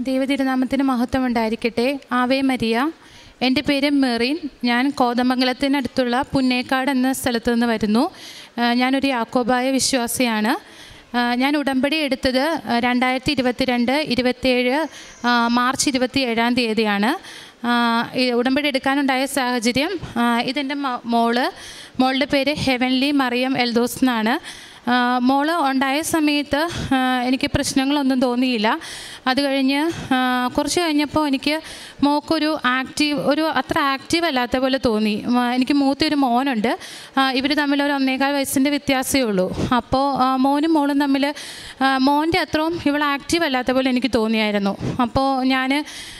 ദൈവതിരുനാമത്തിന് മഹത്വം ഉണ്ടായിരിക്കട്ടെ Ave Maria എൻ്റെ പേര് മെറിൻ ഞാൻ കോതമംഗലത്തിനടുത്തുള്ള പുന്നേക്കാട് എന്ന സ്ഥലത്തു നിന്ന് വരുന്നു ആ, ഞാനൊരു യാക്കോബായ വിശ്വാസിയാണ് ആ, ഞാൻ ഉടമ്പടി എടുത്തത് രണ്ടായിരത്തി ഇരുപത്തിരണ്ട് ഇരുപത്തേഴ് ആ, മാർച്ച് ഇരുപത്തി ഏഴാം തീയതിയാണ് ആ, ഈ ഉടമ്പടി എടുക്കാനുണ്ടായ സാഹചര്യം ആ, ഇതെൻ്റെ മ- മോള് മോളുടെ പേര് ഹെവൻലി മറിയം എൽദോസ് എന്നാണ് ആ, മോള് ഉണ്ടായ സമയത്ത് ആ, എനിക്ക് പ്രശ്നങ്ങളൊന്നും തോന്നിയില്ല അത് കഴിഞ്ഞ് ആ, കുറച്ച് കഴിഞ്ഞപ്പോൾ എനിക്ക് മോക്കൊരു ആക്റ്റീവ് ഒരു അത്ര ആക്റ്റീവ് അല്ലാത്ത പോലെ തോന്നി ആ, എനിക്ക് മൂത്തൊരു മോനുണ്ട് ഇവർ തമ്മിൽ ഒരു ഒന്നേകാൽ വയസ്സിൻ്റെ വ്യത്യാസമേ ഉള്ളൂ അപ്പോൾ ആ, മോനും മോളും തമ്മിൽ ആ, മോൻ്റെ അത്രയും ഇവൾ ആക്റ്റീവ് അല്ലാത്ത പോലെ എനിക്ക് തോന്നിയായിരുന്നു അപ്പോൾ ഞാൻ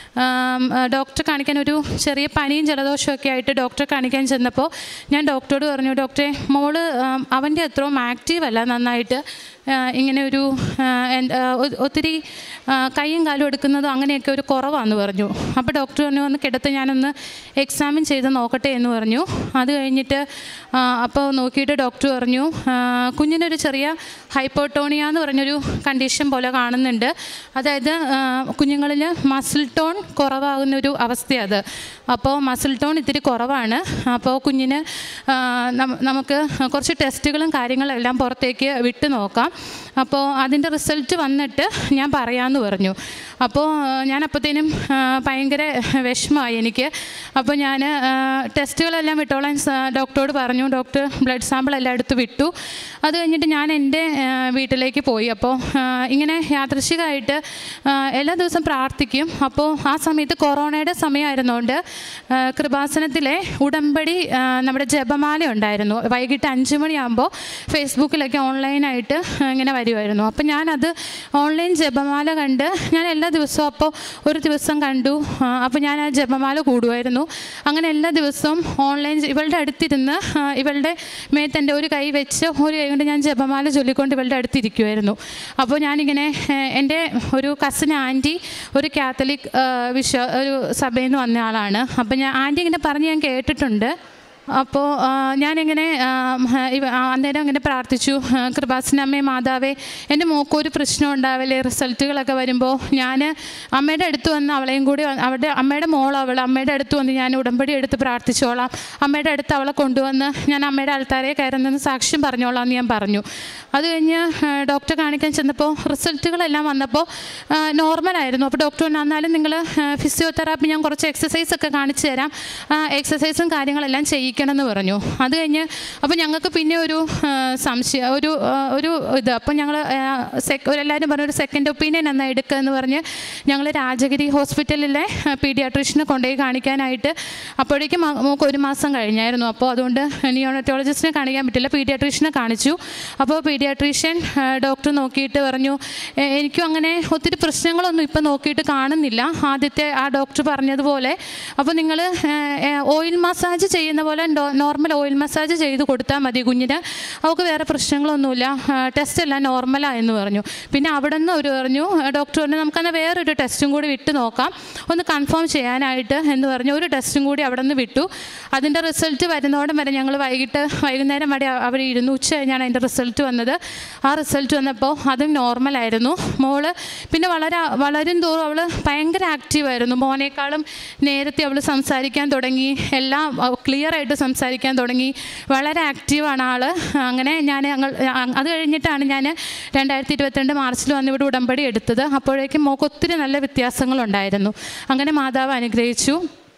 ഡോക്ടറെ കാണിക്കാൻ ഒരു ചെറിയ പനിയും ജലദോഷമൊക്കെ ആയിട്ട് ഡോക്ടറെ കാണിക്കാൻ ചെന്നപ്പോൾ ഞാൻ ഡോക്ടറോട് പറഞ്ഞു ഡോക്ടറെ മോള് ആം, അവൻ്റെ അത്രയും ആക്റ്റീവ് അല്ല നന്നായിട്ട് ആ, ഇങ്ങനെ ഒരു ആ, എന്ത്- ആ, ഒ- ഒത്തിരി ആ, കൈയും കാലും എടുക്കുന്നതും അങ്ങനെയൊക്കെ ഒരു കുറവാന്ന് പറഞ്ഞു അപ്പോൾ ഡോക്ടർ പറഞ്ഞു ഒന്ന് കിടത്ത് ഞാനൊന്ന് എക്സാമിൻ ചെയ്ത് നോക്കട്ടെ എന്ന് പറഞ്ഞു അത് കഴിഞ്ഞിട്ട് ആ, അപ്പോൾ നോക്കിയിട്ട് ഡോക്ടർ പറഞ്ഞു ആ, കുഞ്ഞിനൊരു ചെറിയ ഹൈപ്പോട്ടോണിയ എന്ന് പറഞ്ഞൊരു കണ്ടീഷൻ പോലെ കാണുന്നുണ്ട് അതായത് കുഞ്ഞുങ്ങളിൽ മസിൽ ടോൺ കുറവാകുന്ന ഒരു അവസ്ഥയാണ് അത് അപ്പോൾ മസിൽ ടോൺ ഇത്തിരി കുറവാണ് അപ്പോൾ കുഞ്ഞിന് ആ, നം- നമുക്ക് കുറച്ച് ടെസ്റ്റുകളും കാര്യങ്ങളും എല്ലാം പുറത്തേക്ക് വിട്ടു നോക്കാം അപ്പോൾ അതിൻ്റെ റിസൾട്ട് വന്നിട്ട് ഞാൻ പറയാമെന്ന് പറഞ്ഞു അപ്പോൾ ആ, ഞാൻ അപ്പോഴത്തേനും ആ, ഭയങ്കര വിഷമമായി എനിക്ക് അപ്പോൾ ഞാൻ ആ, ടെസ്റ്റുകളെല്ലാം വിട്ടോളാൻ സ- ഡോക്ടറോട് പറഞ്ഞു ഡോക്ടർ ബ്ലഡ് സാമ്പിൾ എല്ലാം എടുത്ത് വിട്ടു അത് കഴിഞ്ഞിട്ട് ഞാൻ എൻ്റെ ആ, വീട്ടിലേക്ക് പോയി അപ്പോൾ ആ, ഇങ്ങനെ യാദൃശികമായിട്ട് ആ, എല്ലാ ദിവസവും പ്രാർത്ഥിക്കും അപ്പോൾ ആ സമയത്ത് കൊറോണയുടെ സമയമായിരുന്നുകൊണ്ട് ആ, കൃപാസനത്തിലെ ഉടമ്പടി ആ, നമ്മുടെ ജപമാല ഉണ്ടായിരുന്നു വൈകിട്ട് അഞ്ച് മണിയാകുമ്പോൾ ഫേസ്ബുക്കിലൊക്കെ ഓൺലൈനായിട്ട് ഇങ്ങനെ വരുമായിരുന്നു അപ്പോൾ ഞാനത് ഓൺലൈൻ ജപമാല കണ്ട് ഞാൻ എല്ലാ ദിവസവും അപ്പോൾ ഒരു ദിവസം കണ്ടു ആ, അപ്പോൾ ഞാൻ ആ ജപമാല കൂടുമായിരുന്നു അങ്ങനെ എല്ലാ ദിവസവും ഓൺലൈൻ ജ- ഇവളുടെ അടുത്തിരുന്ന് ആ, ഇവളുടെ മേത്തെൻ്റെ ഒരു കൈ വെച്ച് ഒരു കൈ കൊണ്ട് ഞാൻ ജപമാല ചൊല്ലിക്കൊണ്ട് ഇവളുടെ അടുത്തിരിക്കുമായിരുന്നു അപ്പോൾ ഞാനിങ്ങനെ ഏ, എൻ്റെ ഒരു കസിൻ ആൻറ്റി ഒരു കാത്തലിക് ആ, വിശ്വ ഒരു സഭയിൽ നിന്ന് വന്ന ആളാണ് അപ്പോൾ ഞാൻ ആൻറ്റി ഇങ്ങനെ പറഞ്ഞ് ഞാൻ കേട്ടിട്ടുണ്ട് അപ്പോൾ ആ, ഞാനിങ്ങനെ ആ, ഇവ ആ, അന്നേരം ഇങ്ങനെ പ്രാർത്ഥിച്ചു ആ, കൃപാസനമ്മേ മാതാവേ എൻ്റെ മോക്ക് ഒരു പ്രശ്നം ഉണ്ടാവില്ലേ റിസൾട്ടുകളൊക്കെ വരുമ്പോൾ ഞാൻ അമ്മയുടെ അടുത്ത് വന്ന് അവളെയും കൂടി വ- അവളുടെ അമ്മയുടെ മോൾ അവൾ അമ്മയുടെ അടുത്ത് വന്ന് ഞാൻ ഉടമ്പടി എടുത്ത് പ്രാർത്ഥിച്ചോളാം അമ്മയുടെ അടുത്ത് അവളെ കൊണ്ടുവന്ന് ഞാൻ അമ്മയുടെ ആൾത്താരെ കയറുന്നെന്ന് സാക്ഷ്യം പറഞ്ഞോളാം എന്ന് ഞാൻ പറഞ്ഞു അത് കഴിഞ്ഞ് ആ, ഡോക്ടറെ കാണിക്കാൻ ചെന്നപ്പോൾ റിസൾട്ടുകളെല്ലാം വന്നപ്പോൾ നോർമലായിരുന്നു അപ്പോൾ ഡോക്ടർ പറഞ്ഞു എന്നാലും നിങ്ങൾ ഫിസിയോതെറാപ്പി ഞാൻ കുറച്ച് എക്സസൈസ് ഒക്കെ കാണിച്ചു തരാം എക്സസൈസും കാര്യങ്ങളെല്ലാം ചെയ്യിക്കണം എന്ന് പറഞ്ഞു അത് കഴിഞ്ഞ് അപ്പോൾ ഞങ്ങൾക്ക് പിന്നെ ഒരു ആ, സംശയം ഒരു ആ, ഒരു ഇത് അപ്പോൾ ഞങ്ങൾ സെക് എല്ലാവരും പറഞ്ഞു ഒരു സെക്കൻഡ് ഒപ്പീനിയൻ എന്നാ എടുക്കുക എന്ന് പറഞ്ഞ് ഞങ്ങൾ രാജഗിരി ഹോസ്പിറ്റലിലെ പീഡിയാട്രീഷ്യനെ കൊണ്ടുപോയി കാണിക്കാനായിട്ട് അപ്പോഴേക്കും മ- മോൾക്ക് ഒരു മാസം കഴിഞ്ഞായിരുന്നു അപ്പോൾ അതുകൊണ്ട് നിയോണറ്റോളജിസ്റ്റിനെ കാണിക്കാൻ പറ്റില്ല പീഡിയാട്രീഷ്യനെ കാണിച്ചു അപ്പോൾ പീഡിയാട്രീഷ്യൻ ഡോക്ടർ നോക്കിയിട്ട് പറഞ്ഞു "എ- എനിക്കും അങ്ങനെ ഒത്തിരി പ്രശ്നങ്ങളൊന്നും ഇപ്പം നോക്കിയിട്ട് കാണുന്നില്ല ആദ്യത്തെ ആ ഡോക്ടർ പറഞ്ഞതുപോലെ അപ്പോൾ നിങ്ങൾ ഓയിൽ മസാജ് ചെയ്യുന്ന പോലെ നോർമൽ ഓയിൽ മസാജ് ചെയ്ത് കൊടുത്താൽ മതി കുഞ്ഞിന് അവൾക്ക് വേറെ പ്രശ്നങ്ങളൊന്നുമില്ല ടെസ്റ്റ് എല്ലാം നോർമലായെന്ന് പറഞ്ഞു പിന്നെ അവിടെ നിന്ന് ഒരു പറഞ്ഞു ഡോക്ടർ പറഞ്ഞു നമുക്കന്ന് വേറൊരു ടെസ്റ്റും കൂടി വിട്ട് നോക്കാം ഒന്ന് കൺഫേം ചെയ്യാനായിട്ട് എന്ന് പറഞ്ഞു ഒരു ടെസ്റ്റും കൂടി അവിടെ നിന്ന് വിട്ടു അതിൻ്റെ റിസൾട്ട് വരുന്നോടം വരെ ഞങ്ങൾ വൈകിട്ട് വൈകുന്നേരം വരെ അവിടെ ഇരുന്നു ഉച്ച കഴിഞ്ഞാണ് അതിൻ്റെ റിസൾട്ട് വന്നത് ആ റിസൾട്ട് വന്നപ്പോൾ അതും നോർമലായിരുന്നു മോള് പിന്നെ വളരെ വളരും തോറും അവൾ ഭയങ്കര ആക്റ്റീവായിരുന്നു മോനേക്കാളും നേരത്തെ അവൾ സംസാരിക്കാൻ തുടങ്ങി എല്ലാം ക്ലിയർ ആയിട്ട് സംസാരിക്കാൻ തുടങ്ങി വളരെ ആക്റ്റീവാണ് ആൾ അങ്ങനെ ഞാൻ ഞങ്ങൾ അത് കഴിഞ്ഞിട്ടാണ് ഞാൻ രണ്ടായിരത്തി ഇരുപത്തിരണ്ട് മാർച്ചിൽ വന്ന് ഇവിടെ ഉടമ്പടി എടുത്തത് അപ്പോഴേക്കും മോക്ക് ഒത്തിരി നല്ല വ്യത്യാസങ്ങളുണ്ടായിരുന്നു അങ്ങനെ മാതാവ് അനുഗ്രഹിച്ചു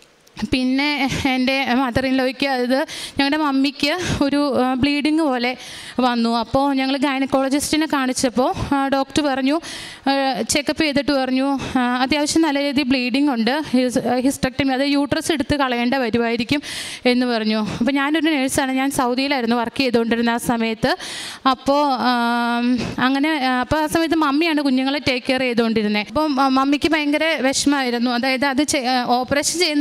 പിന്നെ എൻ്റെ മദർ ഇൻ ലോയ്ക്ക് അത് ഞങ്ങളുടെ മമ്മിക്ക് ഒരു ബ്ലീഡിങ് പോലെ വന്നു അപ്പോൾ ഞങ്ങൾ ഗൈനക്കോളജിസ്റ്റിനെ കാണിച്ചപ്പോൾ ഡോക്ടർ പറഞ്ഞു ചെക്കപ്പ് ചെയ്തിട്ട് പറഞ്ഞു ആ, അത്യാവശ്യം നല്ല രീതിയിൽ ബ്ലീഡിങ് ഉണ്ട് ഹിസ്റ്റക്ടമി അത് യൂട്രസ് എടുത്ത് കളയേണ്ട വരുമായിരിക്കും എന്ന് പറഞ്ഞു അപ്പോൾ ഞാനൊരു നേഴ്സാണ് ഞാൻ സൗദിയിലായിരുന്നു വർക്ക് ചെയ്തുകൊണ്ടിരുന്ന ആ സമയത്ത് അപ്പോൾ ആം, അങ്ങനെ ആ, അപ്പോൾ ആ സമയത്ത് മമ്മിയാണ് കുഞ്ഞുങ്ങളെ ടേക്ക് കെയർ ചെയ്തുകൊണ്ടിരുന്നത് അപ്പോൾ മ- മമ്മിക്ക് ഭയങ്കര വിഷമമായിരുന്നു അതായത് അത് ഓപ്പറേഷൻ ചെയ്യുന്നതിനേക്കാളും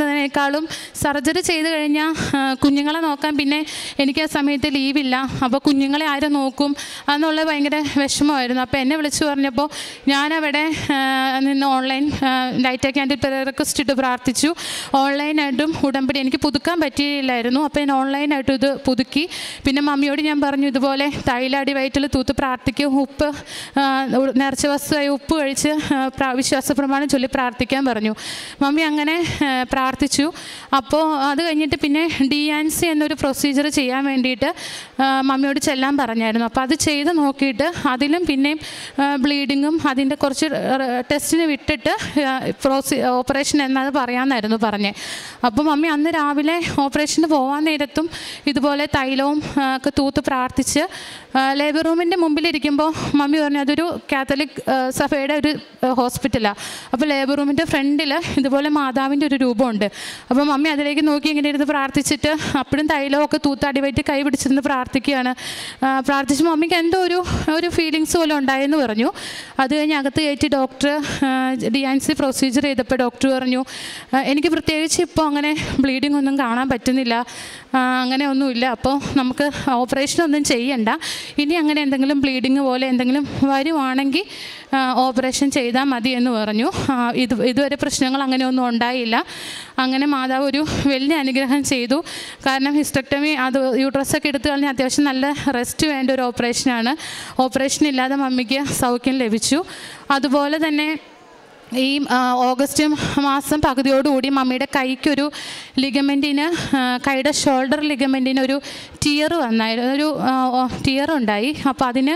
ചെയ്തതിനേക്കാളും സർജറി ചെയ്ത് കഴിഞ്ഞാൽ കുഞ്ഞുങ്ങളെ നോക്കാൻ പിന്നെ എനിക്ക് ആ സമയത്ത് ലീവില്ല അപ്പോൾ കുഞ്ഞുങ്ങളെ ആരും നോക്കും എന്നുള്ള ഭയങ്കര വിഷമമായിരുന്നു അപ്പോൾ എന്നെ വിളിച്ചു പറഞ്ഞപ്പോൾ ഞാനവിടെ ആ, നിന്ന് ഓൺലൈൻ ലൈറ്റ് ക്യാൻഡിൽ റിക്വസ്റ്റ് ഇട്ട് പ്രാർത്ഥിച്ചു ഓൺലൈനായിട്ടും ഉടമ്പടി എനിക്ക് പുതുക്കാൻ പറ്റിയില്ലായിരുന്നു അപ്പോൾ ഞാൻ ഓൺലൈനായിട്ടും ഇത് പുതുക്കി പിന്നെ മമ്മിയോട് ഞാൻ പറഞ്ഞു ഇതുപോലെ തൈലാടി വയറ്റിൽ തൂത്ത് പ്രാർത്ഥിക്കും ഉപ്പ് ആ, ഉ- നേർച്ച വസ്തുവായി ഉപ്പ് കഴിച്ച് ആ, പ്രാ- വിശ്വാസ പ്രമാണം ചൊല്ലി പ്രാർത്ഥിക്കാൻ പറഞ്ഞു മമ്മി അങ്ങനെ ആ, പ്രാർത്ഥിച്ചു അപ്പോൾ അത് കഴിഞ്ഞിട്ട് പിന്നെ ഡി ആൻ സി എന്നൊരു പ്രൊസീജിയർ ചെയ്യാൻ വേണ്ടിയിട്ട് ആ, മമ്മിയോട് ചെല്ലാൻ പറഞ്ഞായിരുന്നു അപ്പോൾ അത് ചെയ്ത് നോക്കിയിട്ട് അതിലും പിന്നെയും ബ്ലീഡിങ്ങും അതിൻ്റെ കുറച്ച് ടെസ്റ്റിന് വിട്ടിട്ട് പ്രോസി ഓപ്പറേഷൻ എന്നത് പറയാമെന്നായിരുന്നു പറഞ്ഞത് അപ്പോൾ മമ്മി അന്ന് രാവിലെ ഓപ്പറേഷന് പോകാൻ നേരത്തും ഇതുപോലെ തൈലവും ആ, ഒക്കെ തൂത്ത് പ്രാർത്ഥിച്ച് ലേബർ റൂമിൻ്റെ മുമ്പിലിരിക്കുമ്പോൾ മമ്മി പറഞ്ഞു അതൊരു കാത്തലിക് ആ, സഭയുടെ ഒരു ഹോസ്പിറ്റലാണ് അപ്പോൾ ലേബർ റൂമിൻ്റെ ഫ്രണ്ടിൽ ഇതുപോലെ മാതാവിൻ്റെ ഒരു രൂപമുണ്ട് അപ്പോൾ മമ്മി അതിലേക്ക് നോക്കി ഇങ്ങനെ ഇരുന്ന് പ്രാർത്ഥിച്ചിട്ട് അപ്പോഴും തൈലമൊക്കെ തൂത്താടി വയറ്റി കൈ പിടിച്ചിരുന്ന് പ്രാർത്ഥിക്കുകയാണ് ആ, പ്രാർത്ഥിച്ച് മമ്മിക്ക് എന്തോ ഒരു ഒരു ഫീലിങ്സ് പോലെ ഉണ്ടായെന്ന് പറഞ്ഞു അത് കഴിഞ്ഞ് അകത്ത് കയറ്റി doctor D and C procedure ചെയ്തപ്പോൾ ഡോക്ടർ പറഞ്ഞു ആ, എനിക്ക് പ്രത്യേകിച്ച് ഇപ്പോൾ അങ്ങനെ ബ്ലീഡിംഗ് ഒന്നും കാണാൻ പറ്റുന്നില്ല ആ, അങ്ങനെ ഒന്നുമില്ല അപ്പോൾ നമുക്ക് ഓപ്പറേഷൻ ഒന്നും ചെയ്യണ്ട ഇനി അങ്ങനെ എന്തെങ്കിലും ബ്ലീഡിങ് പോലെ എന്തെങ്കിലും വരുവാണെങ്കിൽ ഓപ്പറേഷൻ ചെയ്താൽ മതി എന്ന് പറഞ്ഞു ആ, ഇത് ഇതുവരെ പ്രശ്നങ്ങൾ അങ്ങനെയൊന്നും ഉണ്ടായില്ല അങ്ങനെ മാതാവ് ഒരു വലിയ അനുഗ്രഹം ചെയ്തു കാരണം ഹിസ്റ്റക്ടമി അത് യൂട്രസൊക്കെ എടുത്തു കഴിഞ്ഞാൽ അത്യാവശ്യം നല്ല റെസ്റ്റ് വേണ്ട ഒരു ഓപ്പറേഷനാണ് ഓപ്പറേഷൻ ഇല്ലാതെ മമ്മിക്ക് സൗഖ്യം ലഭിച്ചു അതുപോലെ തന്നെ ഈ ആ, ഓഗസ്റ്റ് മാസം പകുതിയോടുകൂടി മമ്മിയുടെ കൈക്കൊരു ലിഗമെൻറ്റിന് കൈയുടെ ഷോൾഡർ ലിഗമെൻറ്റിന് ഒരു ടിയർ വന്നായിരുന്നു ഒരു ടിയർ ഉണ്ടായി അപ്പോൾ അതിന്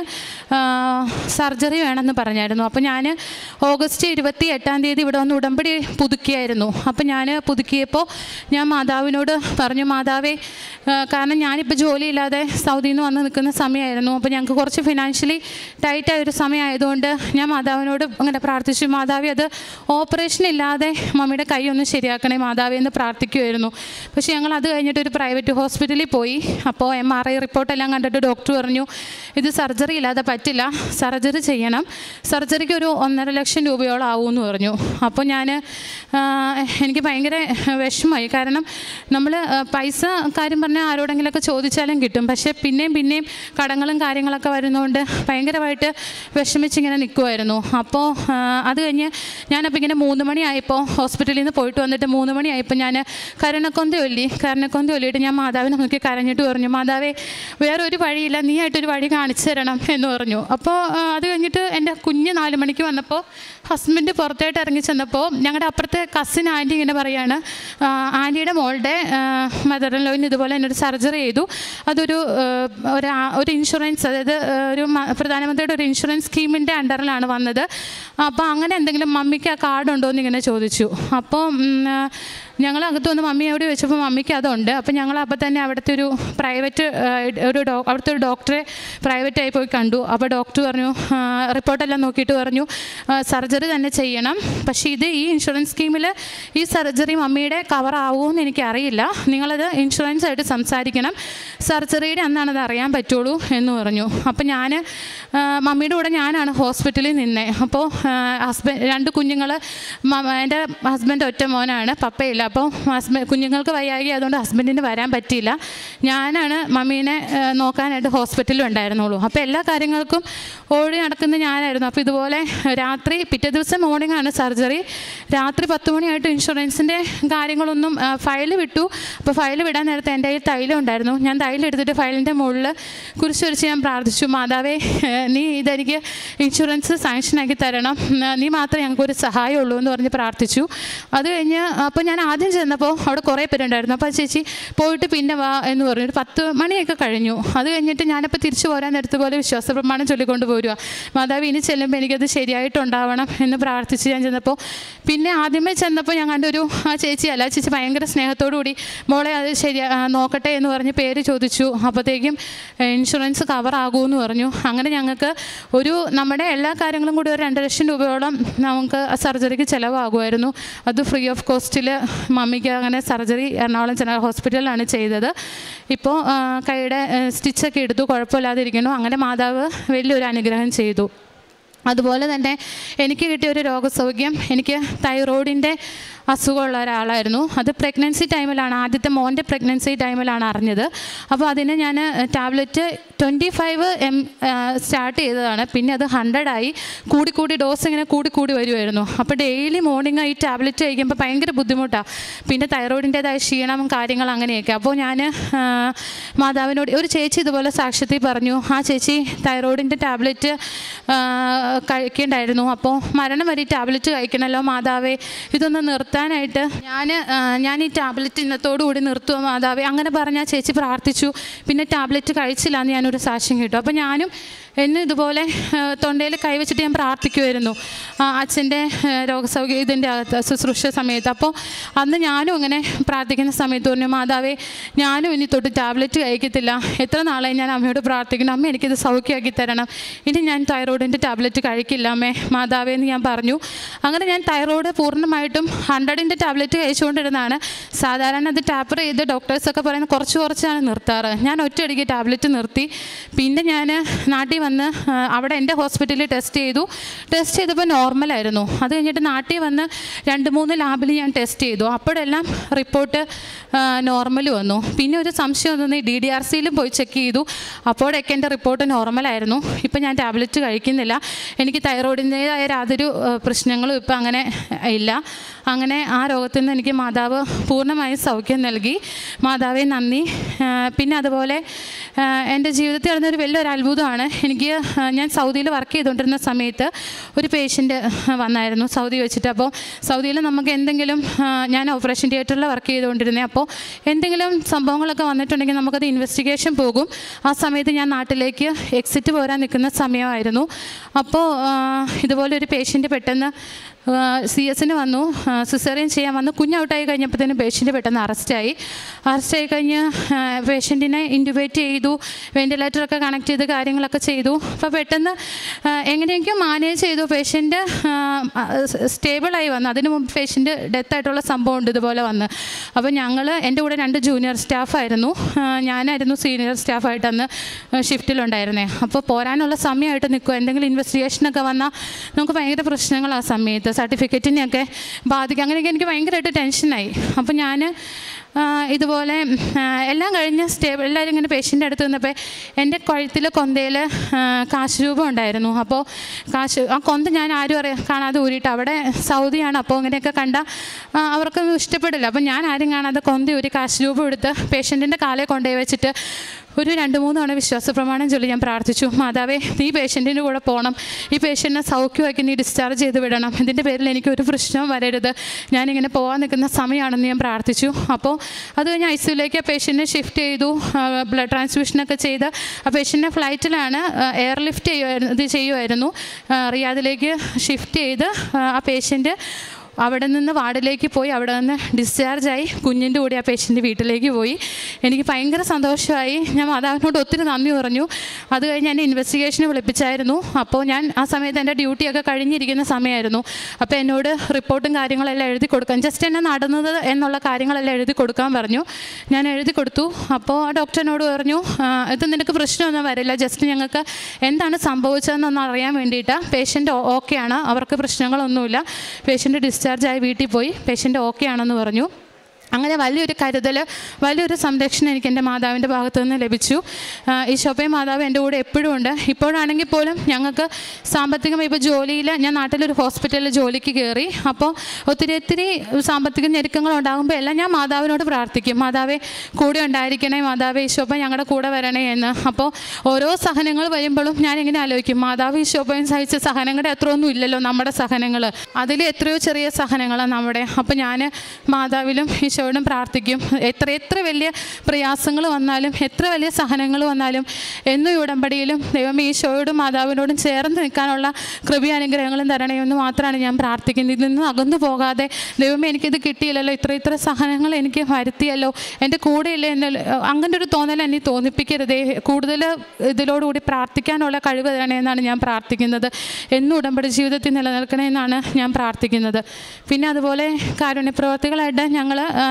സർജറി വേണമെന്ന് പറഞ്ഞായിരുന്നു അപ്പോൾ ഞാൻ ഓഗസ്റ്റ് ഇരുപത്തി എട്ടാം തീയതി ഇവിടെ വന്ന് ഉടമ്പടി പുതുക്കിയായിരുന്നു അപ്പോൾ ഞാൻ പുതുക്കിയപ്പോൾ ഞാൻ മാതാവിനോട് പറഞ്ഞു മാതാവേ ആ, കാരണം ഞാനിപ്പോൾ ജോലിയില്ലാതെ സൗദിയിൽ നിന്ന് വന്ന് നിൽക്കുന്ന സമയമായിരുന്നു അപ്പോൾ ഞങ്ങൾക്ക് കുറച്ച് ഫിനാൻഷ്യലി ടൈറ്റായ ഒരു സമയമായതുകൊണ്ട് ഞാൻ മാതാവിനോട് അങ്ങനെ പ്രാർത്ഥിച്ചു മാതാവി അത് ഓപ്പറേഷൻ ഇല്ലാതെ മമ്മിയുടെ കൈ ഒന്ന് ശരിയാക്കണേ മാതാവി എന്ന് പ്രാർത്ഥിക്കുമായിരുന്നു പക്ഷേ ഞങ്ങൾ അത് കഴിഞ്ഞിട്ട് ഒരു പ്രൈവറ്റ് ഹോസ്പിറ്റലിൽ പോയി അപ്പോൾ എം ആർ ഐ റിപ്പോർട്ടെല്ലാം കണ്ടിട്ട് ഡോക്ടർ പറഞ്ഞു ഇത് സർജറി ഇല്ലാതെ പറ്റില്ല സർജറി ചെയ്യണം സർജറിക്ക് ഒരു ഒന്നര ലക്ഷം രൂപയോളം ആവുമെന്ന് പറഞ്ഞു അപ്പോൾ ഞാൻ എനിക്ക് ഭയങ്കര വിഷമമായി കാരണം നമ്മൾ പൈസ കാര്യം പറഞ്ഞാൽ ആരോടെങ്കിലുമൊക്കെ ചോദിച്ചാലും കിട്ടും പക്ഷേ പിന്നെയും പിന്നെയും കടങ്ങളും കാര്യങ്ങളൊക്കെ വരുന്നതുകൊണ്ട് ഭയങ്കരമായിട്ട് വിഷമിച്ചിങ്ങനെ നിൽക്കുമായിരുന്നു അപ്പോൾ ആ, അത് കഴിഞ്ഞ് ഞാനപ്പോൾ ഇങ്ങനെ മൂന്ന് മണിയായപ്പോൾ ഹോസ്പിറ്റലിൽ നിന്ന് പോയിട്ട് വന്നിട്ട് മൂന്ന് മണിയായപ്പോൾ ഞാൻ കരുണക്കൊന്ത ഒല്ലി കരുണക്കൊന്ത ഒല്ലിയിട്ട് ഞാൻ മാതാവിനെ നോക്കി കരഞ്ഞിട്ട് പറഞ്ഞു മാതാവേ വേറെ ഒരു വഴിയില്ല നീ ആയിട്ടൊരു വഴി കാണിച്ചു തരണം എന്ന് പറഞ്ഞു അപ്പോൾ ആ, അത് കഴിഞ്ഞിട്ട് എൻ്റെ കുഞ്ഞ് നാല് മണിക്ക് വന്നപ്പോൾ ഹസ്ബൻഡ് പുറത്തായിട്ട് ഇറങ്ങി ചെന്നപ്പോൾ ഞങ്ങളുടെ അപ്പുറത്തെ കസിൻ ആൻറ്റി ഇങ്ങനെ പറയാണ് ആ, ആൻറ്റിയുടെ മോളുടെ മദർ ലോയിന് ഇതുപോലെ തന്നെ ഒരു സർജറി ചെയ്തു അതൊരു ആ, ഒരു ആ- ഒരു ഇൻഷുറൻസ് അതായത് ആ, ഒരു മ- പ്രധാനമന്ത്രിയുടെ ഒരു ഇൻഷുറൻസ് സ്കീമിൻ്റെ അണ്ടറിലാണ് വന്നത് അപ്പോൾ അങ്ങനെ എന്തെങ്കിലും മമ്മിക്ക് ആ കാർഡ് ഉണ്ടോ എന്ന് ഇങ്ങനെ ചോദിച്ചു അപ്പോൾ ഞങ്ങൾ അകത്ത് വന്ന് മമ്മിയോട് ചോദിച്ചപ്പോൾ മമ്മിക്ക് അതുണ്ട് അപ്പോൾ ഞങ്ങൾ അപ്പോൾ തന്നെ അവിടുത്തെ ഒരു പ്രൈവറ്റ് ഒരു ഡോ അവിടുത്തെ ഒരു ഡോക്ടറെ പ്രൈവറ്റായി പോയി കണ്ടു അപ്പോൾ ഡോക്ടർ പറഞ്ഞു ആ, റിപ്പോർട്ടെല്ലാം നോക്കിയിട്ട് പറഞ്ഞു സർജറി തന്നെ ചെയ്യണം പക്ഷേ ഇത് ഈ ഇൻഷുറൻസ് സ്കീമിൽ ഈ സർജറി മമ്മിയുടെ കവർ ആവുമെന്ന് എനിക്കറിയില്ല നിങ്ങളത് ഇൻഷുറൻസ് ആയിട്ട് സംസാരിക്കണം സർജറിയുടെ അന്നാണ് അത് അറിയാൻ പറ്റുള്ളൂ എന്ന് പറഞ്ഞു അപ്പോൾ ഞാൻ മമ്മിയുടെ കൂടെ ഞാനാണ് ഹോസ്പിറ്റലിൽ നിന്നേ അപ്പോൾ ഹസ്ബൻഡ് രണ്ട് കുഞ്ഞുങ്ങൾ എൻ്റെ ഹസ്ബൻഡ് ഒറ്റ മോനാണ് പപ്പയില്ല അപ്പോൾ ഹസ്ബൻഡ് കുഞ്ഞുങ്ങൾക്ക് വയ്യാകി അതുകൊണ്ട് ഹസ്ബൻഡിന് വരാൻ പറ്റിയില്ല ഞാനാണ് മമ്മീനെ ആ, നോക്കാനായിട്ട് ഹോസ്പിറ്റലിൽ ഉണ്ടായിരുന്നുള്ളൂ അപ്പോൾ എല്ലാ കാര്യങ്ങൾക്കും ഓടി നടക്കുന്ന ഞാനായിരുന്നു അപ്പോൾ ഇതുപോലെ രാത്രി പിറ്റേ ദിവസം മോർണിംഗ് ആണ് സർജറി രാത്രി പത്ത് മണിയായിട്ട് ഇൻഷുറൻസിൻ്റെ കാര്യങ്ങളൊന്നും ഫയൽ വിട്ടു അപ്പോൾ ഫയൽ വിടാൻ നേരത്തെ എൻ്റെ കയ്യിൽ തൈലം ഉണ്ടായിരുന്നു ഞാൻ തൈലം എടുത്തിട്ട് ഫയലിൻ്റെ മുകളിൽ കുരിശൊരിച്ച് ഞാൻ പ്രാർത്ഥിച്ചു മാതാവേ ഏഹ്, നീ ഇതെനിക്ക് ഇൻഷുറൻസ് സാങ്ഷനാക്കി തരണം ഉം, നീ മാത്രമേ ഞങ്ങൾക്കൊരു സഹായമുള്ളൂ എന്ന് പറഞ്ഞ് പ്രാർത്ഥിച്ചു അത് കഴിഞ്ഞ് അപ്പോൾ ഞാൻ ആദ്യം ചെന്നപ്പോൾ അവിടെ കുറേ പേരുണ്ടായിരുന്നു അപ്പോൾ ആ ചേച്ചി പോയിട്ട് പിന്നെ വാ എന്ന് പറഞ്ഞു ഒരു പത്ത് മണിയൊക്കെ കഴിഞ്ഞു അത് കഴിഞ്ഞിട്ട് ഞാനിപ്പോൾ തിരിച്ചു പോരാൻ നേരത്തെ പോലെ വിശ്വാസ പ്രമാണം ചൊല്ലിക്കൊണ്ട് പോരുക മാതാവ് ഇനി ചെല്ലുമ്പോൾ എനിക്കത് ശരിയായിട്ടുണ്ടാവണം എന്ന് പ്രാർത്ഥിച്ച് ഞാൻ ചെന്നപ്പോൾ പിന്നെ ആദ്യമേ ചെന്നപ്പോൾ ഞാൻ കണ്ടൊരു ആ ചേച്ചി അല്ല ആ ചേച്ചി ഭയങ്കര സ്നേഹത്തോടു കൂടി മോളെ അത് ശരിയാ ആ, നോക്കട്ടെ എന്ന് പറഞ്ഞ് പേര് ചോദിച്ചു അപ്പോഴത്തേക്കും ഇൻഷുറൻസ് കവർ ആകുമെന്ന് പറഞ്ഞു അങ്ങനെ ഞങ്ങൾക്ക് ഒരു നമ്മുടെ എല്ലാ കാര്യങ്ങളും കൂടി ഒരു രണ്ട് ലക്ഷം രൂപയോളം നമുക്ക് ആ സർജറിക്ക് ചിലവാകുമായിരുന്നു അത് ഫ്രീ ഓഫ് കോസ്റ്റിൽ മമ്മിക്ക് അങ്ങനെ സർജറി എറണാകുളം ജനറൽ ഹോസ്പിറ്റലിലാണ് ചെയ്തത് ഇപ്പോൾ ആ, കൈയുടെ സ്റ്റിച്ചൊക്കെ എടുത്തു കുഴപ്പമില്ലാതിരിക്കുന്നു അങ്ങനെ മാതാവ് വലിയൊരു അനുഗ്രഹം ചെയ്തു അതുപോലെ തന്നെ എനിക്ക് കിട്ടിയ ഒരു രോഗസൗഖ്യം എനിക്ക് തൈറോയിഡിൻ്റെ അസുഖമുള്ള ഒരാളായിരുന്നു അത് പ്രഗ്നൻസി ടൈമിലാണ് ആദ്യത്തെ മോൻ്റെ പ്രഗ്നൻസി ടൈമിലാണ് അറിഞ്ഞത് അപ്പോൾ അതിന് ഞാൻ tablet twenty five M start ചെയ്തതാണ് പിന്നെ അത് ഹൺഡ്രഡായി കൂടി കൂടി ഡോസ് ഇങ്ങനെ കൂടി കൂടി വരുമായിരുന്നു അപ്പോൾ ഡെയിലി മോർണിംഗ് ഈ ടാബ്ലറ്റ് കഴിക്കുമ്പോൾ ഭയങ്കര ബുദ്ധിമുട്ടാണ് പിന്നെ തൈറോയിഡിൻ്റേതായ ക്ഷീണം കാര്യങ്ങൾ അങ്ങനെയൊക്കെ അപ്പോൾ ഞാൻ മാതാവിനോട് ഒരു ചേച്ചി ഇതുപോലെ സാക്ഷ്യത്തിൽ പറഞ്ഞു ആ ചേച്ചി തൈറോയിഡിൻ്റെ ടാബ്ലറ്റ് കഴിക്കേണ്ടായിരുന്നു അപ്പോൾ മരണം വരെ ഈ ടാബ്ലറ്റ് കഴിക്കണമല്ലോ മാതാവേ ഇതൊന്ന് നിർത്താനായിട്ട് ഞാൻ ഞാൻ ഈ ടാബ്ലറ്റ് ഇന്നത്തോടുകൂടി നിർത്തുമോ മാതാവേ അങ്ങനെ പറഞ്ഞ് ആ ചേച്ചി പ്രാർത്ഥിച്ചു പിന്നെ ടാബ്ലറ്റ് കഴിച്ചില്ല എന്ന് ഞാനൊരു സാക്ഷ്യം കിട്ടും അപ്പോൾ ഞാനും എന്നെ ഇതുപോലെ തൊണ്ടയിൽ കൈവച്ചിട്ട് ഞാൻ പ്രാർത്ഥിക്കുമായിരുന്നു അച്ഛൻ്റെ രോഗസൗകര്യം ഇതിൻ്റെ അകത്ത് ശുശ്രൂഷ സമയത്ത് അപ്പോൾ അന്ന് ഞാനും അങ്ങനെ പ്രാർത്ഥിക്കുന്ന സമയത്ത് പറഞ്ഞു മാതാവേ ഞാനും ഇനി തൊട്ട് ടാബ്ലറ്റ് കഴിക്കത്തില്ല എത്ര നാളായി ഞാൻ അമ്മയോട് പ്രാർത്ഥിക്കണം അമ്മ എനിക്കിത് സൗഖ്യമാക്കി തരണം ഇനി ഞാൻ തൈറോയിഡിൻ്റെ ടാബ്ലറ്റ് കഴിക്കില്ല അമ്മേ മാതാവേ എന്ന് ഞാൻ പറഞ്ഞു അങ്ങനെ ഞാൻ തൈറോയിഡ് പൂർണ്ണമായിട്ടും ഹൺഡ്രഡിൻ്റെ ടാബ്ലറ്റ് കഴിച്ചുകൊണ്ടിരുന്നതാണ് സാധാരണ അത് ടാപ്പർ ചെയ്ത് ഡോക്ടേഴ്സൊക്കെ പറയുന്നത് കുറച്ച് കുറച്ചാണ് നിർത്താറ് ഞാൻ ഒറ്റയടിക്ക് ടാബ്ലറ്റ് നിർത്തി പിന്നെ ഞാൻ നാട്ടിൽ വന്ന് അവിടെ എൻ്റെ ഹോസ്പിറ്റലിൽ ടെസ്റ്റ് ചെയ്തു ടെസ്റ്റ് ചെയ്തപ്പോൾ നോർമലായിരുന്നു അത് കഴിഞ്ഞിട്ട് നാട്ടിൽ വന്ന് രണ്ട് മൂന്ന് ലാബിൽ ഞാൻ ടെസ്റ്റ് ചെയ്തു അപ്പോഴെല്ലാം റിപ്പോർട്ട് നോർമൽ വന്നു പിന്നെ ഒരു സംശയം തോന്നി ഡി ഡി ആർ സിയിലും പോയി ചെക്ക് ചെയ്തു അപ്പോഴൊക്കെ എൻ്റെ റിപ്പോർട്ട് നോർമലായിരുന്നു ഇപ്പം ഞാൻ ടാബ്ലറ്റ് കഴിക്കുന്നില്ല എനിക്ക് തൈറോയിഡിൻ്റേതായ യാതൊരു പ്രശ്നങ്ങളും ഇപ്പം അങ്ങനെ ഇല്ല അങ്ങനെ ആ രോഗത്തിൽ നിന്ന് എനിക്ക് മാതാവ് പൂർണ്ണമായും സൗഖ്യം നൽകി മാതാവെ നന്ദി പിന്നെ അതുപോലെ എൻ്റെ ജീവിതത്തിൽ നടന്നൊരു വലിയൊരു അത്ഭുതമാണ് എനിക്ക് ഞാൻ സൗദിയിൽ വർക്ക് ചെയ്തുകൊണ്ടിരുന്ന സമയത്ത് ഒരു പേഷ്യൻ്റ് വന്നായിരുന്നു സൗദി വെച്ചിട്ട് അപ്പോൾ സൗദിയിൽ നമുക്ക് എന്തെങ്കിലും ഞാൻ ഓപ്പറേഷൻ തിയേറ്ററിൽ വർക്ക് ചെയ്തുകൊണ്ടിരുന്നത് അപ്പോൾ എന്തെങ്കിലും സംഭവങ്ങളൊക്കെ വന്നിട്ടുണ്ടെങ്കിൽ നമുക്കത് ഇൻവെസ്റ്റിഗേഷൻ പോകും ആ സമയത്ത് ഞാൻ നാട്ടിലേക്ക് എക്സിറ്റ് പോരാൻ നിൽക്കുന്ന സമയമായിരുന്നു അപ്പോൾ ഇതുപോലെ ഒരു പേഷ്യൻ്റ് പെട്ടെന്ന് സി എസിന് വന്നു സിസേറിയൻ ചെയ്യാൻ വന്നു കുഞ്ഞൗട്ടായി കഴിഞ്ഞപ്പോഴത്തേനും പേഷ്യൻ്റ് പെട്ടെന്ന് അറസ്റ്റായി അറസ്റ്റായി കഴിഞ്ഞ് പേഷ്യൻറ്റിനെ ഇൻറ്റുബേറ്റ് ചെയ്തു വെൻറ്റിലേറ്ററൊക്കെ കണക്ട് ചെയ്ത് കാര്യങ്ങളൊക്കെ ചെയ്തു അപ്പോൾ പെട്ടെന്ന് എങ്ങനെയൊക്കെയോ മാനേജ് ചെയ്തു പേഷ്യൻ്റ് സ്റ്റേബിളായി വന്നു അതിന് മുമ്പ് പേഷ്യൻ്റ് ഡെത്തായിട്ടുള്ള സംഭവം ഉണ്ട് ഇതുപോലെ വന്ന് അപ്പോൾ ഞങ്ങൾ എൻ്റെ കൂടെ രണ്ട് ജൂനിയർ സ്റ്റാഫായിരുന്നു ഞാനായിരുന്നു സീനിയർ സ്റ്റാഫായിട്ട് അന്ന് ഷിഫ്റ്റിലുണ്ടായിരുന്നേ അപ്പോൾ പോരാനുള്ള സമയമായിട്ട് നിൽക്കുക എന്തെങ്കിലും ഇൻവെസ്റ്റിഗേഷനൊക്കെ വന്നാൽ നമുക്ക് ഭയങ്കര പ്രശ്നങ്ങൾ ആ സമയത്ത് സർട്ടിഫിക്കറ്റിനെയൊക്കെ ബാധിക്കും അങ്ങനെയൊക്കെ എനിക്ക് ഭയങ്കരമായിട്ട് ടെൻഷനായി അപ്പോൾ ഞാൻ ഇതുപോലെ എല്ലാം കഴിഞ്ഞ് സ്റ്റേബിൾ എല്ലാവരും ഇങ്ങനെ പേഷ്യൻ്റെ അടുത്ത് നിന്നപ്പോൾ എൻ്റെ കഴുത്തിൽ കൊന്തയിൽ കാശ് രൂപം ഉണ്ടായിരുന്നു അപ്പോൾ കാശ് ആ കൊന്ത ഞാൻ ആരും അറിയാം കാണാതെ ഊരിയിട്ട് അവിടെ സൗദിയാണ് അപ്പോൾ ഇങ്ങനെയൊക്കെ കണ്ട അവർക്കൊന്നും ഇഷ്ടപ്പെടില്ല അപ്പോൾ ഞാൻ ആരും കാണാതെ കൊന്ത ഊരി കാശ് രൂപം എടുത്ത് പേഷ്യൻറ്റിൻ്റെ കാലേ കൊണ്ടുപോയി വെച്ചിട്ട് ഒരു രണ്ട് മൂന്ന് തവണ വിശ്വാസ പ്രമാണം ചൊല്ലി ഞാൻ പ്രാർത്ഥിച്ചു മാതാവേ നീ പേഷ്യൻറ്റിൻ്റെ കൂടെ പോകണം ഈ പേഷ്യൻറ്റിനെ സൗഖ്യമാക്കി നീ ഡിസ്ചാർജ് ചെയ്ത് വിടണം ഇതിൻ്റെ പേരിൽ എനിക്ക് ഒരു പ്രശ്നവും വരരുത് ഞാനിങ്ങനെ പോകാൻ നിൽക്കുന്ന സമയമാണെന്ന് ഞാൻ പ്രാർത്ഥിച്ചു അപ്പോൾ അത് കഴിഞ്ഞ് ഐ സിയിലേക്ക് ആ പേഷ്യൻറ്റിനെ ഷിഫ്റ്റ് ചെയ്തു ബ്ലഡ് ട്രാൻസ്ഫ്യൂഷനൊക്കെ ചെയ്ത് ആ പേഷ്യൻറ്റിനെ ഫ്ലൈറ്റിലാണ് എയർ ലിഫ്റ്റ് ചെയ്യുമായിരുന്നു ഇത് ചെയ്യുമായിരുന്നു റിയാദിലേക്ക് ഷിഫ്റ്റ് ചെയ്ത് ആ പേഷ്യൻറ്റ് അവിടെ നിന്ന് വാർഡിലേക്ക് പോയി അവിടെ നിന്ന് ഡിസ്ചാർജായി കുഞ്ഞിൻ്റെ കൂടെ ആ പേഷ്യൻ്റ് വീട്ടിലേക്ക് പോയി എനിക്ക് ഭയങ്കര സന്തോഷമായി ഞാൻ മാതാവിനോട് ഒത്തിരി നന്ദി പറഞ്ഞു അത് കഴിഞ്ഞ് എന്നെ ഇൻവെസ്റ്റിഗേഷന് വിളിപ്പിച്ചായിരുന്നു അപ്പോൾ ഞാൻ ആ സമയത്ത് എൻ്റെ ഡ്യൂട്ടിയൊക്കെ കഴിഞ്ഞിരിക്കുന്ന സമയമായിരുന്നു അപ്പോൾ എന്നോട് റിപ്പോർട്ടും കാര്യങ്ങളെല്ലാം എഴുതി കൊടുക്കാൻ ജസ്റ്റ് എന്നെ നടന്നത് എന്നുള്ള കാര്യങ്ങളെല്ലാം എഴുതി കൊടുക്കാൻ പറഞ്ഞു ഞാൻ എഴുതി കൊടുത്തു അപ്പോൾ ആ ഡോക്ടറിനോട് പറഞ്ഞു ഇത് നിനക്ക് പ്രശ്നമൊന്നും വരില്ല ജസ്റ്റ് ഞങ്ങൾക്ക് എന്താണ് സംഭവിച്ചതെന്നൊന്ന് അറിയാൻ വേണ്ടിയിട്ട് പേഷ്യൻ്റ് ഓക്കെയാണ് അവർക്ക് പ്രശ്നങ്ങളൊന്നുമില്ല പേഷ്യൻ്റ് ഡിസ്ചാർജ് ഡിസ്ചാർജായി വീട്ടിൽ പോയി പേഷ്യൻ്റ് ഓക്കെ ആണെന്ന് പറഞ്ഞു അങ്ങനെ വലിയൊരു കരുതൽ വലിയൊരു സംരക്ഷണം എനിക്ക് എൻ്റെ മാതാവിൻ്റെ ഭാഗത്തു നിന്ന് ലഭിച്ചു ഈ ഷോപ്പേ മാതാവ് എൻ്റെ കൂടെ എപ്പോഴും ഉണ്ട് ഇപ്പോഴാണെങ്കിൽ പോലും ഞങ്ങൾക്ക് സാമ്പത്തികം ഇപ്പോൾ ജോലിയിൽ ഞാൻ നാട്ടിലൊരു ഹോസ്പിറ്റലിൽ ജോലിക്ക് കയറി അപ്പോൾ ഒത്തിരി ഒത്തിരി സാമ്പത്തിക ഞെരുക്കങ്ങൾ ഉണ്ടാകുമ്പോൾ എല്ലാം ഞാൻ മാതാവിനോട് പ്രാർത്ഥിക്കും മാതാവേ കൂടെ ഉണ്ടായിരിക്കണേ മാതാവേ ഈശോപ്പ ഞങ്ങളുടെ കൂടെ വരണേ എന്ന് അപ്പോൾ ഓരോ സഹനങ്ങൾ വരുമ്പോഴും ഞാൻ ഇങ്ങനെ ആലോചിക്കും മാതാവ് ഈശോപ്പയും സഹിച്ച സഹനങ്ങളുടെ അത്രയൊന്നും ഇല്ലല്ലോ നമ്മുടെ സഹനങ്ങൾ അതിൽ എത്രയോ ചെറിയ സഹനങ്ങളാണ് നമ്മുടെ അപ്പോൾ ഞാൻ മാതാവിലും ഈശോയോടും പ്രാർത്ഥിക്കും എത്ര എത്ര വലിയ പ്രയാസങ്ങൾ വന്നാലും എത്ര വലിയ സഹനങ്ങൾ വന്നാലും എന്നും ഈ ഉടമ്പടിയിലും ദൈവം ഈശോയോടും മാതാവിനോടും ചേർന്ന് നിൽക്കാനുള്ള കൃപയാനുഗ്രഹങ്ങളും തരണേ എന്ന് മാത്രമാണ് ഞാൻ പ്രാർത്ഥിക്കുന്നത് ഇതിൽ നിന്ന് അകന്നു പോകാതെ ദൈവമേ എനിക്കിത് കിട്ടിയില്ലല്ലോ ഇത്ര ഇത്ര സഹനങ്ങൾ എനിക്ക് വരുത്തിയല്ലോ എൻ്റെ കൂടെയില്ല എന്ന് അങ്ങനെ ഒരു തോന്നൽ എന്നെ തോന്നിപ്പിക്കരുതേ കൂടുതൽ ഇതിലോടുകൂടി പ്രാർത്ഥിക്കാനുള്ള കഴിവ് തരണേ എന്നാണ് ഞാൻ പ്രാർത്ഥിക്കുന്നത് എന്നും ഉടമ്പടി ജീവിതത്തിൽ നിലനിൽക്കണേ എന്നാണ് ഞാൻ പ്രാർത്ഥിക്കുന്നത് പിന്നെ അതുപോലെ കാരുണ്യപ്രവർത്തികളായിട്ട് ഞങ്ങൾ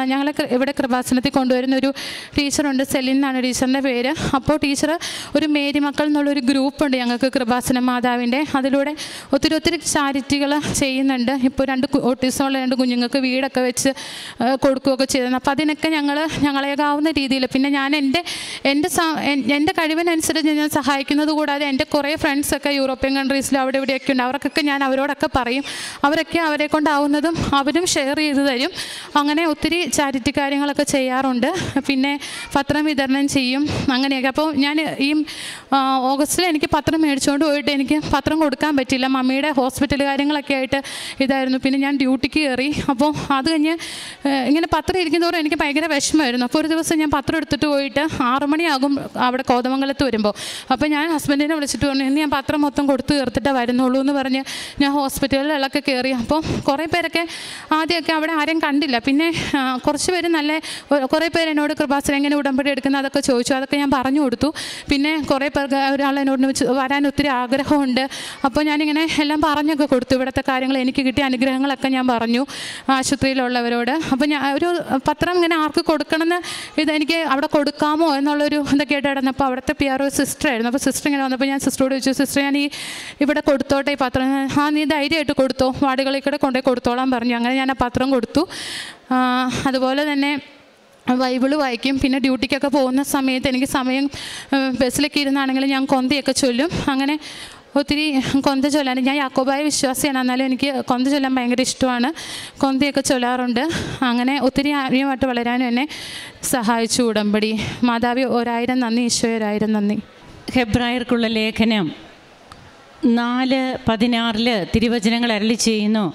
ഞങ്ങൾ ഇവിടെ കൃപാസനത്തിൽ കൊണ്ടുവരുന്ന ഒരു ടീച്ചറുണ്ട് സെലിൻ എന്നാണ് ടീച്ചറിൻ്റെ പേര് അപ്പോൾ ടീച്ചർ ഒരു മേരി മക്കൾ എന്നുള്ളൊരു ഗ്രൂപ്പുണ്ട് ഞങ്ങൾക്ക് കൃപാസന മാതാവിൻ്റെ അതിലൂടെ ഒത്തിരി ഒത്തിരി ചാരിറ്റികൾ ചെയ്യുന്നുണ്ട് ഇപ്പോൾ രണ്ട് ഓട്ടീസമുള്ള രണ്ട് കുഞ്ഞുങ്ങൾക്ക് വീടൊക്കെ വെച്ച് ആ, കൊടുക്കുകയൊക്കെ ചെയ്തിരുന്നു അപ്പോൾ അതിനൊക്കെ ഞങ്ങൾ ഞങ്ങളേകാവുന്ന രീതിയിൽ പിന്നെ ഞാൻ എൻ്റെ എൻ്റെ സ- എൻ- എൻ്റെ കഴിവിനനുസരിച്ച് ഞാൻ സഹായിക്കുന്നത് കൂടാതെ എൻ്റെ കുറേ ഫ്രണ്ട്സൊക്കെ യൂറോപ്യൻ കൺട്രീസിലും അവിടെ ഇവിടെയൊക്കെ ഉണ്ട് അവർക്കൊക്കെ ഞാൻ അവരോടൊക്കെ പറയും അവരൊക്കെ അവരെ കൊണ്ടാവുന്നതും അവരും ഷെയർ ചെയ്ത് തരും അങ്ങനെ ഒത്തിരി ചാരിറ്റി കാര്യങ്ങളൊക്കെ ചെയ്യാറുണ്ട് പിന്നെ പത്രം വിതരണം ചെയ്യും അങ്ങനെയൊക്കെ അപ്പോൾ ഞാൻ ഈ ആ, ഓഗസ്റ്റിൽ എനിക്ക് പത്രം മേടിച്ചുകൊണ്ട് പോയിട്ട് എനിക്ക് പത്രം കൊടുക്കാൻ പറ്റില്ല മമ്മിയുടെ ഹോസ്പിറ്റൽ കാര്യങ്ങളൊക്കെ ആയിട്ട് ഇതായിരുന്നു പിന്നെ ഞാൻ ഡ്യൂട്ടിക്ക് കയറി അപ്പോൾ അത് കഴിഞ്ഞ് ഏഹ്, ഇങ്ങനെ പത്രം ഇരിക്കുന്നതോറും എനിക്ക് ഭയങ്കര വിഷമമായിരുന്നു അപ്പോൾ ഒരു ദിവസം ഞാൻ പത്രം എടുത്തിട്ട് പോയിട്ട് ആറു മണിയാകും അവിടെ കോതമംഗലത്ത് വരുമ്പോൾ അപ്പോൾ ഞാൻ ഹസ്ബൻഡിനെ വിളിച്ചിട്ട് പറഞ്ഞു ഇന്ന് ഞാൻ പത്രം മൊത്തം കൊടുത്തു തീർത്തിട്ടേ വരുന്നുള്ളൂ എന്ന് പറഞ്ഞ് ഞാൻ ഹോസ്പിറ്റലിലൊക്കെ കയറി അപ്പോൾ കുറേ പേരൊക്കെ ആദ്യമൊക്കെ അവിടെ ആരെയും കണ്ടില്ല പിന്നെ ആ, കുറച്ച് പേര് നല്ല ഒ- കുറേ പേര് എന്നോട് കൃപാസനം എങ്ങനെ ഉടമ്പടി എടുക്കുന്നത് അതൊക്കെ ചോദിച്ചു അതൊക്കെ ഞാൻ പറഞ്ഞു കൊടുത്തു പിന്നെ കുറേ പേർക്ക് ഒരാൾ എന്നോട് വെച്ച് വരാൻ ഒത്തിരി ആഗ്രഹമുണ്ട് അപ്പോൾ ഞാനിങ്ങനെ എല്ലാം പറഞ്ഞൊക്കെ കൊടുത്തു ഇവിടുത്തെ കാര്യങ്ങൾ എനിക്ക് കിട്ടിയ അനുഗ്രഹങ്ങളൊക്കെ ഞാൻ പറഞ്ഞു ആശുപത്രിയിലുള്ളവരോട് അപ്പോൾ ഞാൻ ഒരു പത്രം ഇങ്ങനെ ആർക്ക് കൊടുക്കണമെന്ന് ഇതെനിക്ക് അവിടെ കൊടുക്കാമോ എന്നുള്ളൊരു ഇതൊക്കെ ആയിട്ട് കിടന്നപ്പോൾ അവിടുത്തെ പി ആർ ഒ സിസ്റ്റർ ആയിരുന്നു അപ്പോൾ സിസ്റ്റർ ഇങ്ങനെ വന്നപ്പോൾ ഞാൻ സിസ്റ്ററോട് ചോദിച്ചു സിസ്റ്റർ ഞാൻ ഈ ഇവിടെ കൊടുത്തോട്ടെ ഈ പത്രം ആ നീ ധൈര്യമായിട്ട് കൊടുത്തോ വാർഡുകളിൽ കൂടെ കൊണ്ടുപോയി കൊടുത്തോളാൻ പറഞ്ഞു അങ്ങനെ ഞാൻ ആ പത്രം കൊടുത്തു ആ, അതുപോലെ തന്നെ ബൈബിള് വായിക്കും പിന്നെ ഡ്യൂട്ടിക്കൊക്കെ പോകുന്ന സമയത്ത് എനിക്ക് സമയം ഏഹ്, ബസ്സിലൊക്കെ ഇരുന്നാണെങ്കിലും ഞാൻ കൊന്തയൊക്കെ ചൊല്ലും അങ്ങനെ ഒത്തിരി കൊന്ത ചൊല്ലാൻ ഞാൻ യാക്കോബായ വിശ്വാസിയാണ് എന്നാലും എനിക്ക് കൊന്ത ചൊല്ലാൻ ഭയങ്കര ഇഷ്ടമാണ് കൊന്തയൊക്കെ ചൊല്ലാറുണ്ട് അങ്ങനെ ഒത്തിരി ആത്മീയമായിട്ട് വളരാനും എന്നെ സഹായിച്ചു ഉടമ്പടി മാതാവി ഒരായിരം നന്ദി ഈശോയെ ഒരായിരം നന്ദി ഹെബ്രായർക്കുള്ള ലേഖനം നാല് പതിനാറില് തിരുവചനങ്ങൾ അരളി ചെയ്യുന്നു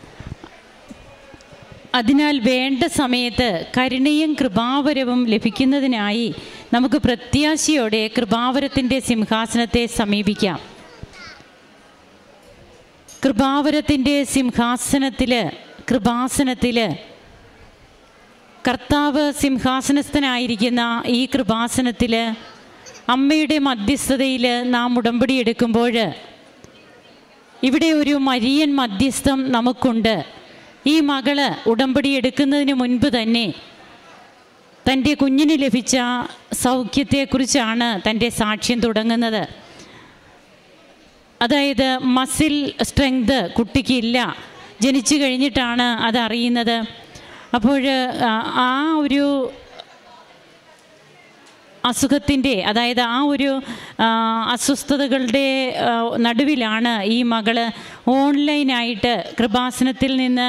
അതിനാൽ വേണ്ട സമയത്ത് കരുണയും കൃപാവരവും ലഭിക്കുന്നതിനായി നമുക്ക് പ്രത്യാശയോടെ കൃപാവരത്തിൻ്റെ സിംഹാസനത്തെ സമീപിക്കാം കൃപാവരത്തിൻ്റെ സിംഹാസനത്തിൽ കൃപാസനത്തിൽ കർത്താവ് സിംഹാസനസ്ഥനായിരിക്കുന്ന ഈ കൃപാസനത്തിൽ അമ്മയുടെ മധ്യസ്ഥതയിൽ നാം ഉടമ്പടി എടുക്കുമ്പോൾ ഇവിടെ ഒരു മരിയൻ മധ്യസ്ഥം നമുക്കുണ്ട് ഈ മകള് ഉടമ്പടി എടുക്കുന്നതിന് മുൻപ് തന്നെ തൻ്റെ കുഞ്ഞിന് ലഭിച്ച സൗഖ്യത്തെക്കുറിച്ചാണ് തൻ്റെ സാക്ഷ്യം തുടങ്ങുന്നത് അതായത് മസിൽ സ്ട്രെങ്ത് കുട്ടിക്കില്ല ജനിച്ചു കഴിഞ്ഞിട്ടാണ് അതറിയുന്നത് അപ്പോൾ ആ ഒരു അസുഖത്തിൻ്റെ അതായത് ആ ഒരു ആ, അസ്വസ്ഥതകളുടെ ആ, നടുവിലാണ് ഈ മകള് ഓൺലൈനായിട്ട് കൃപാസനത്തിൽ നിന്ന്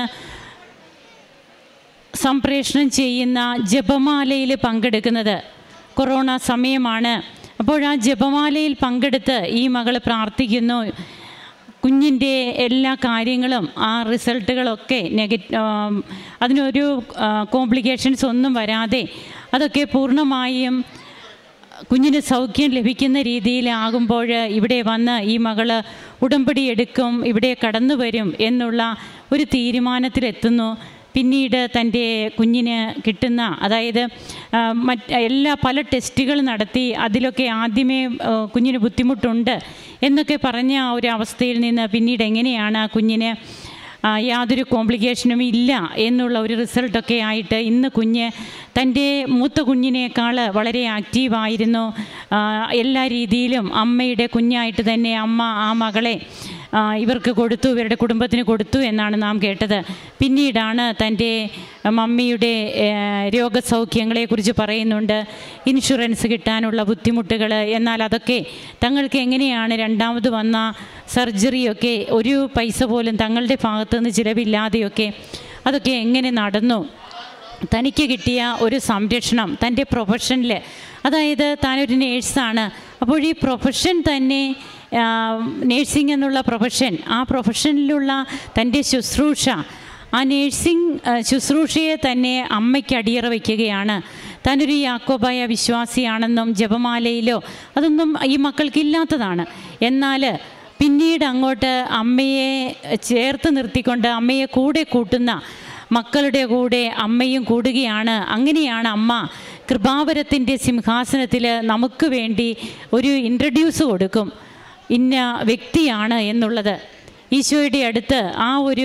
സംപ്രേഷണം ചെയ്യുന്ന ജപമാലയിൽ പങ്കെടുക്കുന്നത് കൊറോണ സമയമാണ് അപ്പോൾ ആ ജപമാലയിൽ പങ്കെടുത്ത് ഈ മകൾ പ്രാർത്ഥിക്കുന്നു കുഞ്ഞിൻ്റെ എല്ലാ കാര്യങ്ങളും ആ റിസൾട്ടുകളൊക്കെ നെഗറ്റ് അതിനൊരു കോംപ്ലിക്കേഷൻസ് ഒന്നും വരാതെ അതൊക്കെ പൂർണ്ണമായും കുഞ്ഞിന് സൗഖ്യം ലഭിക്കുന്ന രീതിയിലാകുമ്പോൾ ഇവിടെ വന്ന് ഈ മകള് ഉടമ്പടി എടുക്കും ഇവിടെ കടന്നു വരും എന്നുള്ള ഒരു തീരുമാനത്തിലെത്തുന്നു പിന്നീട് തൻ്റെ കുഞ്ഞിന് കിട്ടുന്ന അതായത് ആ, മറ്റ് എല്ലാ പല ടെസ്റ്റുകൾ നടത്തി അതിലൊക്കെ ആദ്യമേ ആ, കുഞ്ഞിന് ബുദ്ധിമുട്ടുണ്ട് എന്നൊക്കെ പറഞ്ഞ ആ ഒരു അവസ്ഥയിൽ നിന്ന് പിന്നീട് എങ്ങനെയാണ് ആ കുഞ്ഞിന് ആ, യാതൊരു കോംപ്ലിക്കേഷനും ഇല്ല എന്നുള്ള ഒരു റിസൾട്ടൊക്കെ ആയിട്ട് ഇന്ന് കുഞ്ഞ് തൻ്റെ മൂത്ത കുഞ്ഞിനേക്കാൾ വളരെ ആക്റ്റീവായിരുന്നു ആ, എല്ലാ രീതിയിലും അമ്മയുടെ കുഞ്ഞായിട്ട് തന്നെ അമ്മ ആ മകളെ ആ, ഇവർക്ക് കൊടുത്തു ഇവരുടെ കുടുംബത്തിന് കൊടുത്തു എന്നാണ് നാം കേട്ടത് പിന്നീടാണ് തൻ്റെ മമ്മിയുടെ ഏ, രോഗസൗഖ്യങ്ങളെക്കുറിച്ച് പറയുന്നുണ്ട് ഇൻഷുറൻസ് കിട്ടാനുള്ള ബുദ്ധിമുട്ടുകൾ എന്നാൽ അതൊക്കെ തങ്ങൾക്ക് എങ്ങനെയാണ് രണ്ടാമത് വന്ന സർജറിയൊക്കെ ഒരു പൈസ പോലും തങ്ങളുടെ ഭാഗത്തു നിന്ന് ചിലവില്ലാതെയൊക്കെ അതൊക്കെ എങ്ങനെ നടന്നു തനിക്ക് കിട്ടിയ ഒരു സംരക്ഷണം തൻ്റെ പ്രൊഫഷനിൽ അതായത് താനൊരു നേഴ്സാണ് അപ്പോൾ ഈ പ്രൊഫഷൻ തന്നെ നേഴ്സിംഗ് എന്നുള്ള പ്രൊഫഷൻ ആ പ്രൊഫഷനിലുള്ള തൻ്റെ ശുശ്രൂഷ ആ നേഴ്സിംഗ് ആ, ശുശ്രൂഷയെ തന്നെ അമ്മയ്ക്ക് അടിയറ വയ്ക്കുകയാണ് താനൊരു യാക്കോബായ വിശ്വാസിയാണെന്നും ജപമാലയിലോ അതൊന്നും ഈ മക്കൾക്കില്ലാത്തതാണ് എന്നാൽ പിന്നീട് അങ്ങോട്ട് അമ്മയെ ചേർത്ത് നിർത്തിക്കൊണ്ട് അമ്മയെ കൂടെ കൂട്ടുന്ന മക്കളുടെ കൂടെ അമ്മയും കൂടുകയാണ് അങ്ങനെയാണ് അമ്മ കൃപാവരത്തിൻ്റെ സിംഹാസനത്തിൽ നമുക്ക് വേണ്ടി ഒരു ഇൻട്രഡ്യൂസ് കൊടുക്കും ഇന്ന വ്യക്തിയാണ് എന്നുള്ളത് ഈശോയുടെ അടുത്ത് ആ ഒരു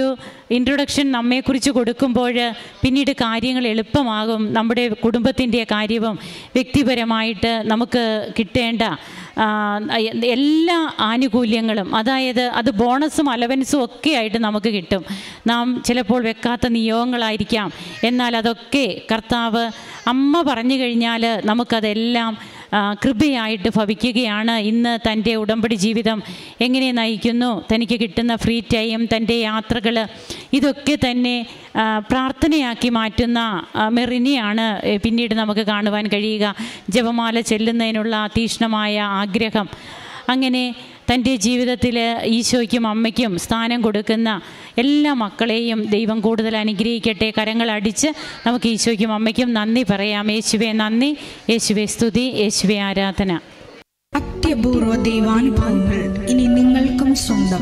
ഇൻട്രൊഡക്ഷൻ നമ്മെക്കുറിച്ച് കൊടുക്കുമ്പോൾ പിന്നീട് കാര്യങ്ങൾ എളുപ്പമാകും നമ്മുടെ കുടുംബത്തിൻ്റെ കാര്യവും വ്യക്തിപരമായിട്ട് നമുക്ക് കിട്ടേണ്ട ആ, എല്ലാ ആനുകൂല്യങ്ങളും അതായത് അത് ബോണസും അലവൻസും ഒക്കെ ആയിട്ട് നമുക്ക് കിട്ടും നാം ചിലപ്പോൾ വെക്കാത്ത നിയോഗങ്ങളായിരിക്കാം എന്നാൽ അതൊക്കെ കർത്താവ് അമ്മ പറഞ്ഞു കഴിഞ്ഞാൽ നമുക്കതെല്ലാം ആ, കൃപയായിട്ട് ഭവിക്കുകയാണ് ഇന്ന് തൻ്റെ ഉടമ്പടി ജീവിതം എങ്ങനെ നയിക്കുന്നു തനിക്ക് കിട്ടുന്ന ഫ്രീ ടൈം തൻ്റെ യാത്രകൾ ഇതൊക്കെ തന്നെ ആ, പ്രാർത്ഥനയാക്കി മാറ്റുന്ന ആ, മെറിനെയാണ് ഏ, പിന്നീട് നമുക്ക് കാണുവാൻ കഴിയുക ജപമാല ചെല്ലുന്നതിനുള്ള തീക്ഷ്ണമായ ആഗ്രഹം അങ്ങനെ തൻ്റെ ജീവിതത്തിൽ ഈശോയ്ക്കും അമ്മയ്ക്കും സ്ഥാനം കൊടുക്കുന്ന എല്ലാ മക്കളെയും ദൈവം കൂടുതൽ അനുഗ്രഹിക്കട്ടെ കരങ്ങൾ അടിച്ച് നമുക്ക് ഈശോയ്ക്കും അമ്മയ്ക്കും നന്ദി പറയാം യേശുവെ നന്ദി യേശുവെ സ്തുതി യേശുവെ ആരാധന അത്യപൂർവ ദൈവാനുഭവങ്ങൾ ഇനി നിങ്ങൾക്കും സ്വന്തം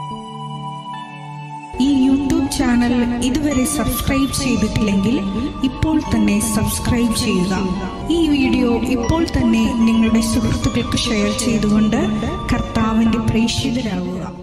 ഈ യൂട്യൂബ് ചാനൽ ഇതുവരെ സബ്സ്ക്രൈബ് ചെയ്തിട്ടില്ലെങ്കിൽ ഇപ്പോൾ തന്നെ സബ്സ്ക്രൈബ് ചെയ്യുക ഈ വീഡിയോ ഇപ്പോൾ തന്നെ നിങ്ങളുടെ സുഹൃത്തുക്കൾക്ക് ഷെയർ ചെയ്തുകൊണ്ട് കർത്താവിൻ്റെ പ്രേക്ഷിതരാകുക